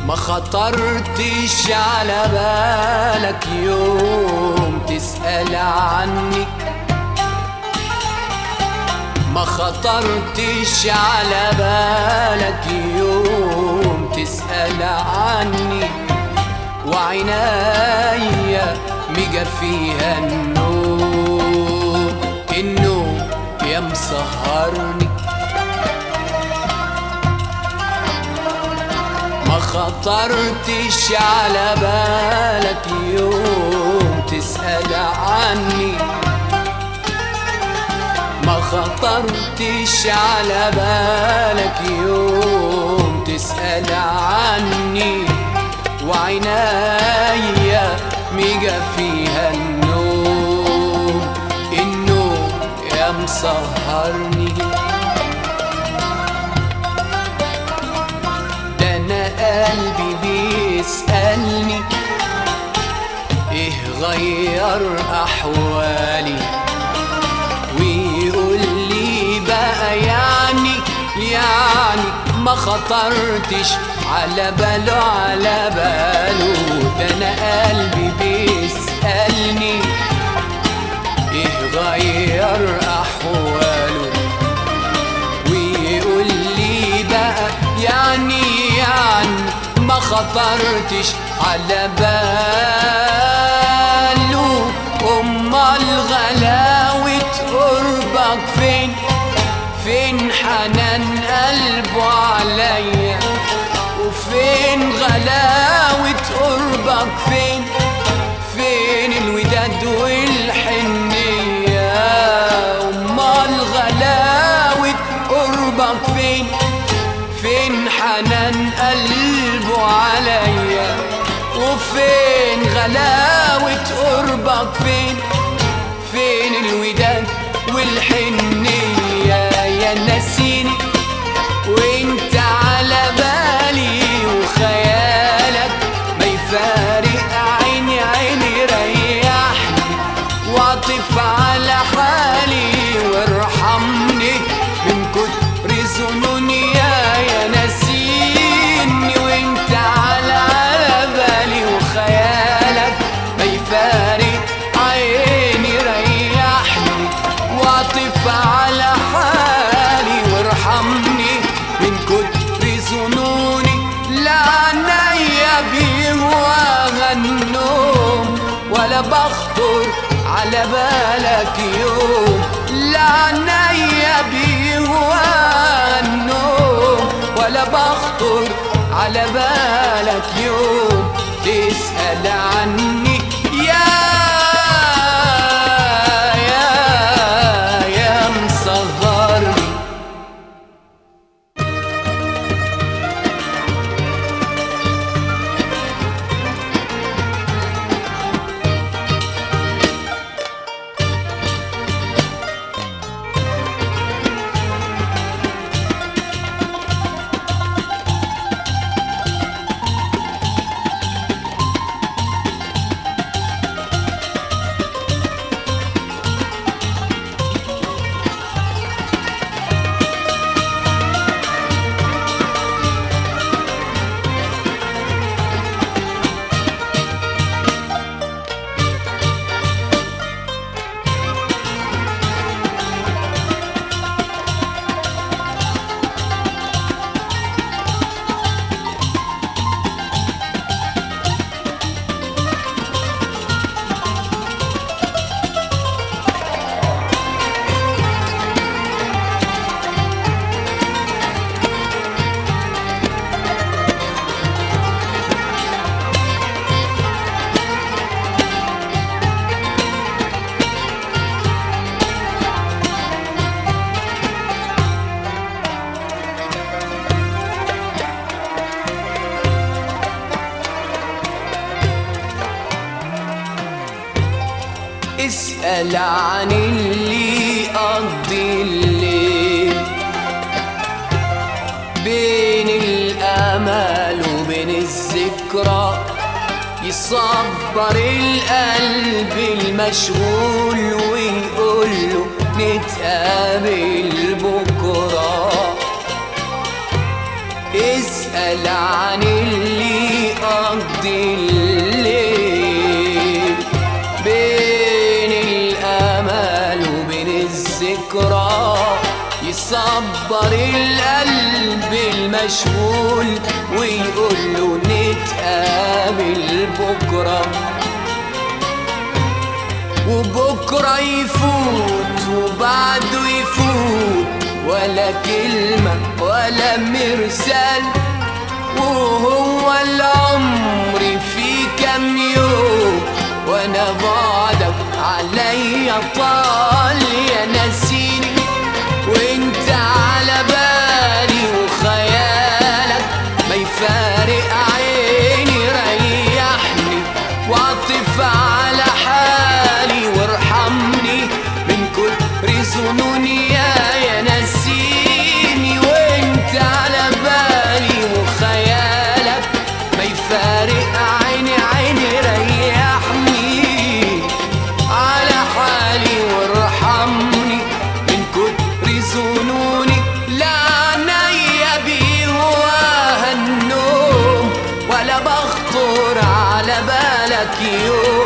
ما خطرتش على بالك يوم تسأل عني ما خطرتش على بالك يوم تسأل عني وعنايا مجا فيها النوم النوم يا مسهرني ما خطرتش على بالك يوم تسأل عني ما خطرتش على بالك يوم تسأل عني وعنايا ميجا فيها النوم النوم يا مسهرني ده انا قلبي بيسألني ايه غير احوالي ويقول لي بقى يعني يعني ما خطرتش على باله على باله ده انا قلبي بيسألني ايه غير احواله ويقول لي بقى يعني يعني ما خطرتش على باله امال غلاوة قربك فين فين حنان قلبه عليا وفين غلاوة قربك فين فين الوداد والحنية امال غلاوة قربك فين فين حنان قلبه عليا وفين غلاوة قربك فين فين الوداد والحنية يا ناسيني وانت على بالي وخيالك ما يفارق عيني عيني ريحني واعطف على حالي وارحمني من كتر ظنوني يا يا ناسيني وانت على على بالي وخيالك ما يفارق عيني ريحني واعطف على حالي وارحمني من كتر ظنوني لا عينيا بيهواها النوم ولا بخطر على بالك يوم لا عينيا بيهواها النوم ولا بخطر على بالك يوم تسأل عني يا يا يا مسهرني اسأل عن اللي قضي الليل بين الأمل وبين الذكرى يصبر القلب المشغول ويقول له نتقابل بكرة اسأل عن اللي يصبر القلب المشغول ويقول له نتقابل بكره وبكرة يفوت وبعده يفوت ولا كلمة ولا مرسال وهو العمر في كام يوم وانا بعدك عليا طال يا نسيني وانت على بالي وخيالك ما يفارق عيني ريحني واعطف على حالي وارحمني من كتر ظنوني يا يا نسيني وانت على بالي وخيالك ما يفارق عيني عيني ريحني على حالي وارحمني من كتر ظنوني لا عينيا بيهواها النوم ولا بخطر على بالك يوم